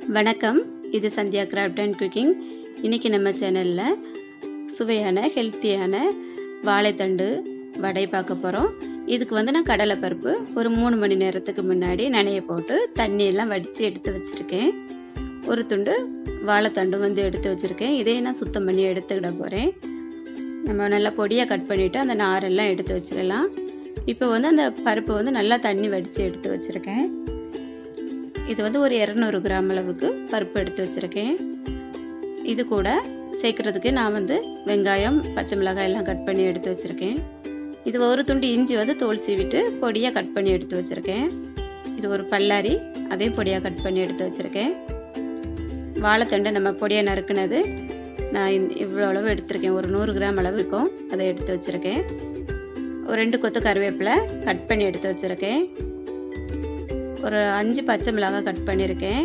வணக்கம் இது Sandhya craft and cooking இன்றைக்கி நம்ம சேனலில் சுவையான ஹெல்த்தியான வாழைத்தண்டு வடை பார்க்க போகிறோம் இதுக்கு வந்து நான் கடலைப்பருப்பு ஒரு மூணு மணி நேரத்துக்கு முன்னாடி நனைய போட்டு தண்ணியெல்லாம் வடித்து எடுத்து வச்சுருக்கேன் ஒரு துண்டு வாழைத்தண்டு வந்து எடுத்து வச்சுருக்கேன் இதையும் நான் சுத்தம் பண்ணி எடுத்துக்கிட போகிறேன் நம்ம நல்லா பொடியாக கட் பண்ணிவிட்டு அந்த நாரெல்லாம் எடுத்து வச்சிடலாம் இப்போ வந்து அந்த பருப்பு வந்து நல்லா தண்ணி வடித்து எடுத்து வச்சுருக்கேன் இது வந்து ஒரு இரநூறு கிராம் அளவுக்கு பருப்பு எடுத்து வச்சுருக்கேன் இது கூட சேர்க்குறதுக்கு நான் வந்து வெங்காயம் பச்சை மிளகாய் எல்லாம் கட் பண்ணி எடுத்து வச்சுருக்கேன் இது ஒரு துண்டு இஞ்சி வந்து தோல் சீவிட்டு பொடியாக கட் பண்ணி எடுத்து வச்சுருக்கேன் இது ஒரு பல்லாரி அதையும் பொடியாக கட் பண்ணி எடுத்து வச்சுருக்கேன் வாழைத்தண்டை நம்ம பொடியாக நறுக்குனது நான் இவ்வளோ அளவு எடுத்திருக்கேன் ஒரு நூறு கிராம் அளவு இருக்கும் அதை எடுத்து வச்சுருக்கேன் ஒரு ரெண்டு கொத்து கருவேப்பிலை கட் பண்ணி எடுத்து வச்சுருக்கேன் ஒரு அஞ்சு பச்சை மிளகாய் கட் பண்ணியிருக்கேன்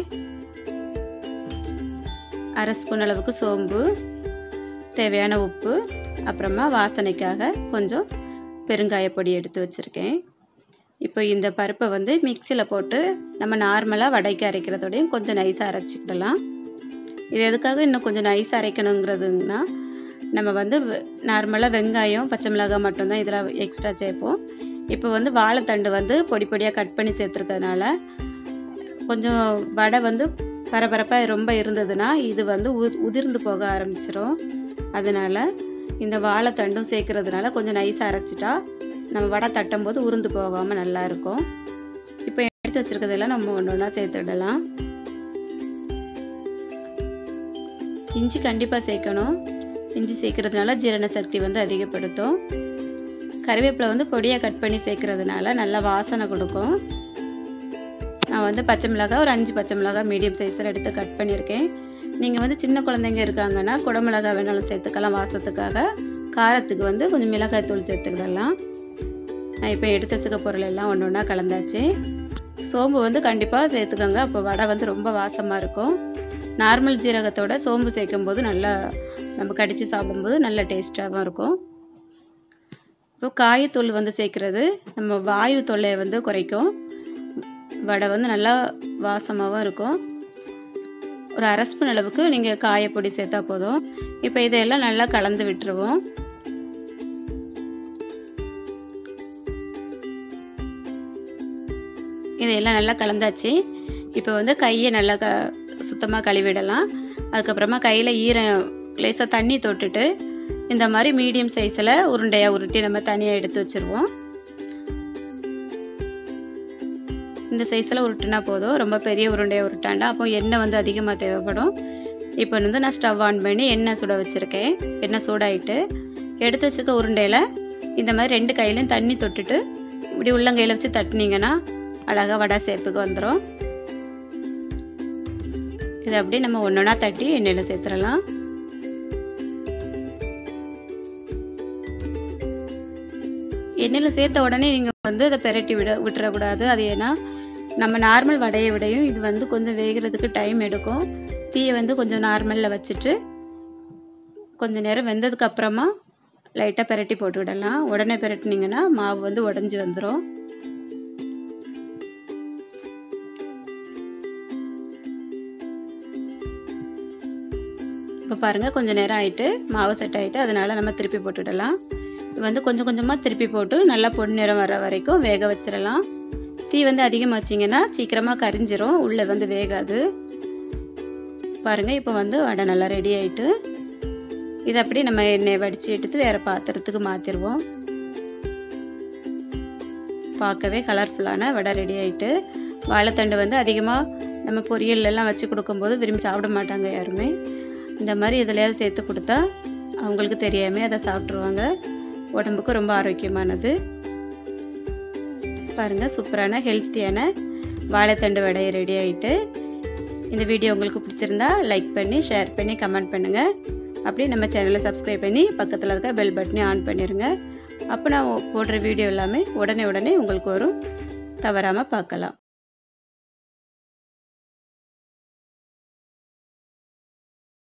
அரை ஸ்பூன் அளவுக்கு சோம்பு தேவையான உப்பு அப்புறமா வாசனைக்காக கொஞ்சம் பெருங்காய பொடி எடுத்து வச்சுருக்கேன் இப்போ இந்த பருப்பை வந்து மிக்சியில் போட்டு நம்ம நார்மலாக வடைக்கு அரைக்கிறதோடையும் கொஞ்சம் நைஸாக அரைச்சிக்கிடலாம் இது எதுக்காக இன்னும் கொஞ்சம் நைஸாக அரைக்கணுங்கிறதுங்கன்னா நம்ம வந்து நார்மலாக வெங்காயம் பச்சை மிளகாய் மட்டும்தான் இதில் எக்ஸ்ட்ரா சேர்ப்போம் இப்போ வந்து வாழைத்தண்டு வந்து பொடி பொடியாக கட் பண்ணி சேர்த்துருக்கறதுனால கொஞ்சம் வடை வந்து பரபரப்பாக ரொம்ப இருந்ததுன்னா இது வந்து உ உதிர்ந்து போக ஆரம்பிச்சிரும் அதனால் இந்த வாழைத்தண்டும் சேர்க்கறதுனால கொஞ்சம் நைஸாக அரைச்சிட்டா நம்ம வடை தட்டும் போது உருந்து போகாமல் நல்லாயிருக்கும் இப்போ எடுத்து வச்சுருக்கிறதெல்லாம் நம்ம ஒன்று ஒன்றா சேர்த்துடலாம் இஞ்சி கண்டிப்பாக சேர்க்கணும் இஞ்சி சேர்க்கறதுனால ஜீரண சக்தி வந்து அதிகப்படுத்தும் கருவேப்பிலை வந்து பொடியாக கட் பண்ணி சேர்க்கறதுனால நல்லா வாசனை கொடுக்கும் நான் வந்து பச்சை மிளகாய் ஒரு அஞ்சு பச்சை மிளகாய் மீடியம் சைஸில் எடுத்து கட் பண்ணியிருக்கேன் நீங்கள் வந்து சின்ன குழந்தைங்க இருக்காங்கன்னா குடமிளகாய் வேணாலும் சேர்த்துக்கலாம் வாசத்துக்காக காரத்துக்கு வந்து கொஞ்சம் மிளகாய் தூள் சேர்த்துக்கிடலாம் நான் இப்போ எடுத்து வச்சுக்க பொருள் எல்லாம் ஒன்று ஒன்றா கலந்தாச்சு சோம்பு வந்து கண்டிப்பாக சேர்த்துக்கோங்க அப்போ வடை வந்து ரொம்ப வாசமாக இருக்கும் நார்மல் ஜீரகத்தோட சோம்பு சேர்க்கும் போது நல்லா நம்ம கடித்து சாப்பிடும்போது நல்ல டேஸ்ட்டாகவும் இருக்கும் இப்போ காயத்தூள் வந்து சேர்க்குறது நம்ம வாயு தொல்லையை வந்து குறைக்கும் வடை வந்து நல்லா வாசமாகவும் இருக்கும் ஒரு அரை ஸ்பூன் அளவுக்கு நீங்கள் காயப்பொடி சேர்த்தா போதும் இப்போ இதையெல்லாம் நல்லா கலந்து விட்டுருவோம் இதையெல்லாம் நல்லா கலந்தாச்சு இப்போ வந்து கையை நல்லா க சுத்தமாக கழுவிடலாம் அதுக்கப்புறமா கையில் ஈரம் லேசாக தண்ணி தொட்டுட்டு இந்த மாதிரி மீடியம் சைஸில் உருண்டையாக உருட்டி நம்ம தனியாக எடுத்து வச்சுருவோம் இந்த சைஸில் உருட்டுனா போதும் ரொம்ப பெரிய உருண்டையாக உருட்டாண்டா அப்போ எண்ணெய் வந்து அதிகமாக தேவைப்படும் இப்போ வந்து நான் ஸ்டவ் ஆன் பண்ணி எண்ணெய் சுட வச்சுருக்கேன் எண்ணெய் சூடாயிட்டு எடுத்து வச்சுக்க உருண்டையில் இந்த மாதிரி ரெண்டு கையிலையும் தண்ணி தொட்டுட்டு இப்படி உள்ளங்கையில் வச்சு தட்டினீங்கன்னா அழகாக வடை சேப்புக்கு வந்துடும் இதை அப்படியே நம்ம ஒன்று ஒன்றா தட்டி எண்ணெயில் சேர்த்துடலாம் எண்ணெயில் சேர்த்த உடனே நீங்கள் வந்து அதை பெரட்டி விட விட்டுறக்கூடாது அது ஏன்னா நம்ம நார்மல் வடையை விடையும் இது வந்து கொஞ்சம் வேகிறதுக்கு டைம் எடுக்கும் தீயை வந்து கொஞ்சம் நார்மலில் வச்சுட்டு கொஞ்சம் நேரம் வெந்ததுக்கு அப்புறமா லைட்டாக பெரட்டி போட்டு விடலாம் உடனே பெரட்டினீங்கன்னா மாவு வந்து உடஞ்சி வந்துடும் இப்போ பாருங்கள் கொஞ்சம் நேரம் ஆகிட்டு மாவு செட் ஆகிட்டு அதனால் நம்ம திருப்பி போட்டுடலாம் இது வந்து கொஞ்சம் கொஞ்சமாக திருப்பி போட்டு நல்லா பொன்னிறம் வர வரைக்கும் வேக வச்சிடலாம் தீ வந்து அதிகமாக வச்சிங்கன்னா சீக்கிரமாக கரிஞ்சிரும் உள்ளே வந்து வேகாது பாருங்கள் இப்போ வந்து வடை நல்லா ரெடி ஆகிட்டு இதை அப்படியே நம்ம எண்ணெய் வடித்து எடுத்து வேறு பாத்திரத்துக்கு மாற்றிடுவோம் பார்க்கவே கலர்ஃபுல்லான வடை ரெடி ஆகிட்டு வாழைத்தண்டு வந்து அதிகமாக நம்ம பொரியல்லாம் வச்சு கொடுக்கும்போது விரும்பி சாப்பிட மாட்டாங்க யாருமே இந்த மாதிரி எதுலையாவது சேர்த்து கொடுத்தா அவங்களுக்கு தெரியாமல் அதை சாப்பிட்ருவாங்க உடம்புக்கு ரொம்ப ஆரோக்கியமானது பாருங்கள் சூப்பரான ஹெல்த்தியான வாழைத்தண்டு வடை ரெடி ஆகிட்டு இந்த வீடியோ உங்களுக்கு பிடிச்சிருந்தா லைக் பண்ணி ஷேர் பண்ணி கமெண்ட் பண்ணுங்கள் அப்படியே நம்ம சேனலை சப்ஸ்கிரைப் பண்ணி பக்கத்தில் இருக்க பெல் பட்டனை ஆன் பண்ணிடுங்க அப்போ நான் போடுற வீடியோ எல்லாமே உடனே உடனே உங்களுக்கு வரும் தவறாமல் பார்க்கலாம்